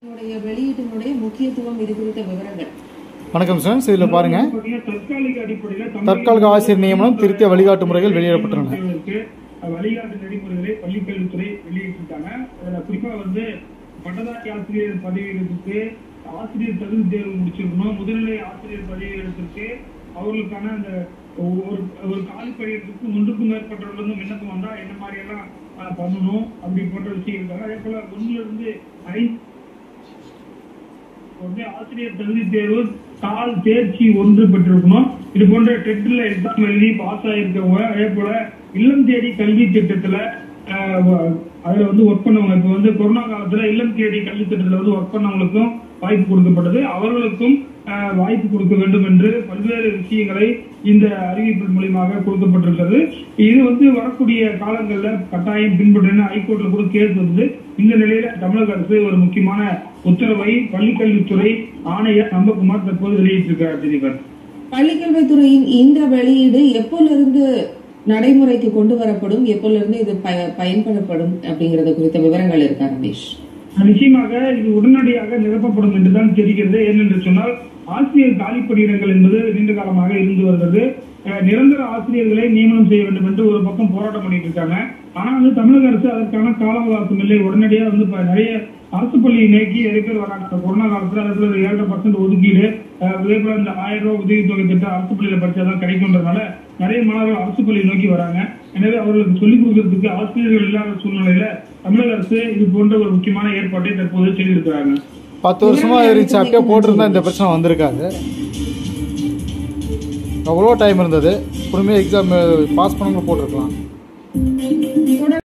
இதனுடைய வெளியீட்டினுடைய முக்கியத்துவம் இது குறித்த விவரங்கள் வணக்கம் ஸ்டூடெண்ட்ஸ் இதில் பாருங்க பாத்தீங்கன்னா தற்காலிக அடிப்படையில தமிழக தற்காலிக ஆசிரியர் நியமனம் திருத்திய வழிகாட்டு முறைகள் வெளியிடப்பட்டுள்ளன தேர்வுகளுக்கு வழிகாட்டு நெறிமுறைகளை பள்ளிக்கல்வித்துறை வெளியிட்டிருக்காங்க அதுல குறிப்பா வந்து பட்டதாரி ஆசிரியர் பதவியிடத்துக்கு ஆசிரியர் தகுதி தேர்வு முடிச்சிருக்கணும் முதுநிலை ஆசிரியர் பதவியிடத்திற்கு அவர்களுக்கான அந்த ஒரு ஒரு காலி பணியிடத்துக்கு ஒன்றுக்கும் மேற்பட்டவர்கள் விண்ணப்பம் வந்தா என்ன மாதிரி எல்லாம் அஹ், பண்ணணும் அப்படி போன்ற விஷயம் இருக்காங்க அதே போல ஒண்ணுல இருந்து ஐந்து வந்து ஆசிரியர் தகுதி தேர்வு தாள் தேர்ச்சி ஒன்று பெற்றிருக்கணும் இது போன்ற டெட்ல எக்ஸாம் எழுதி பாஸ் ஆயிருக்கவங்க அதே போல இல்லம் தேடி கல்வி திட்டத்துல ஆஹ், வ- அதுல வந்து ஒர்க் பண்ணவங்க இப்ப வந்து கொரோனா காலத்துல இல்லம் தேடி கல்வி திட்டத்துல வந்து ஒர்க் பண்ணவங்களுக்கும் வாய்ப்பு கொடுக்கப்பட்டது அவர்களுக்கும் ஆஹ், வாய்ப்பு கொடுக்க வேண்டும் என்று பல்வேறு விஷயங்களை இந்த அறிவிப்பின் மூலியமாக கொடுக்கப்பட்டிருக்கிறது இது வந்து வரக்கூடிய காலங்கள்ல கட்டாயம் பின்பற்றணும் ஹைகோர்ட்ல கூட கேஸ் வந்து இந்த நிலையில தமிழக அரசு ஒரு முக்கியமான உத்தரவை பள்ளிக்கல்வித்துறை ஆணையர் நம்பகுமார் தற்போது வெளியிட்டிருக்கிறார் தினகர் பள்ளிக்கல்வித்துறையின் இந்த வெளியீடு எப்போலிருந்து நடைமுறைக்கு கொண்டு வரப்படும் எப்போலிருந்து இது பய- பயன்படப்படும் அப்படிங்கறது குறித்த விவரங்கள் இருக்கா ரமேஷ் நிச்சயமாக இது உடனடியாக நிரப்பப்படும் என்றுதான் தெரிகிறது ஏனென்று சொன்னால் ஆசிரியர் காலி பணியிடங்கள் என்பது நீண்ட காலமாக இருந்து வருகிறது அஹ், நிரந்தர ஆசிரியர்களை நியமனம் செய்ய வேண்டும் என்று ஒரு பக்கம் போராட்டம் பண்ணிட்டு இருக்காங்க ஆனா வந்து தமிழக அரசு அதற்கான கால அவகாசம் இல்லை உடனடியாக வந்து இப்ப நிறைய அரசு பள்ளியை நோக்கி நிறைய பேர் வராங்க இப்ப கொரோனா காலத்துல அதே போல ஏழரை பர்சன்ட் ஒதுக்கீடு அஹ், அதே போல இந்த ஆயிரம் ரூபாய் உதவித்தொகை திட்டம் அரசு பள்ளியில படிச்சாதான் கிடைக்கும்ன்றதுனால நிறைய மாணவர்கள் அரசு பள்ளியை நோக்கி வராங்க எனவே அவர்களுக்கு சொல்லிக் கொடுக்கறதுக்கு ஆசிரியர்கள் இல்லாத சூழ்நிலையில தமிழக அரசு இது போன்ற ஒரு முக்கியமான ஏற்பாட்டை தற்போது செய்திருக்கிறாங்க பத்து வருஷமா இருந்துச்சு அப்பயே போட்டிருந்தா இந்த பிரச்சனை வந்திருக்காது எவ்வளோ டைம் இருந்தது பொறுமையாக எக்ஸாம் பாஸ் பண்ணவங்க போட்டிருக்கலாம்